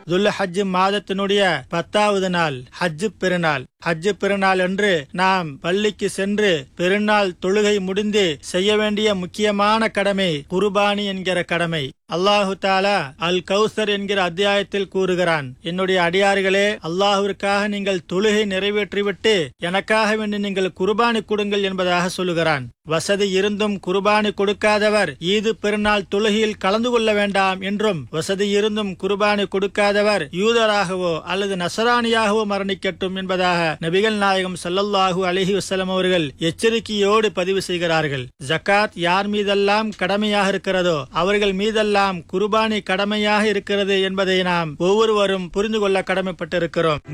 துல் ஹஜ் மாதத்தினுடைய பத்தாவது நாள் ஹஜ்ஜு பெருநாள் ஹஜ்ஜு பெருநாள் என்று நாம் பள்ளிக்கு சென்று பெருநாள் தொழுகை முடிந்து செய்ய வேண்டிய முக்கியமான கடமை குர்பானி என்கிற கடமை அல்லாஹு தாலா அல் கௌசர் என்கிற அத்தியாயத்தில் கூறுகிறான் என்னுடைய அடியார்களே அல்லாஹுவிற்காக நீங்கள் தொழுகை நிறைவேற்றிவிட்டு எனக்காக வேண்டி நீங்கள் குர்பானி கொடுங்கள் என்பதாக சொல்லுகிறான் வசதி இருந்தும் குர்பானி கொடுக்காதவர் ஈது பெருநாள் தொழுகையில் கலந்து கொள்ள வேண்டாம் என்றும் வசதி இருந்தும் குர்பானி கொடுக்காதவர் யூதராகவோ அல்லது நசராணியாகவோ மரணிக்கட்டும் என்பதாக நபிகள் நாயகம் ஸல்லல்லாஹு அலைஹி வஸல்லம் அவர்கள் எச்சரிக்கையோடு பதிவு செய்கிறார்கள் ஜகாத் யார் மீதெல்லாம் கடமையாக இருக்கிறதோ அவர்கள் மீதெல்லாம் குர்பானி கடமையாக இருக்கிறது என்பதை நாம் ஒவ்வொருவரும் புரிந்து கொள்ள கடமைப்பட்டிருக்கிறோம்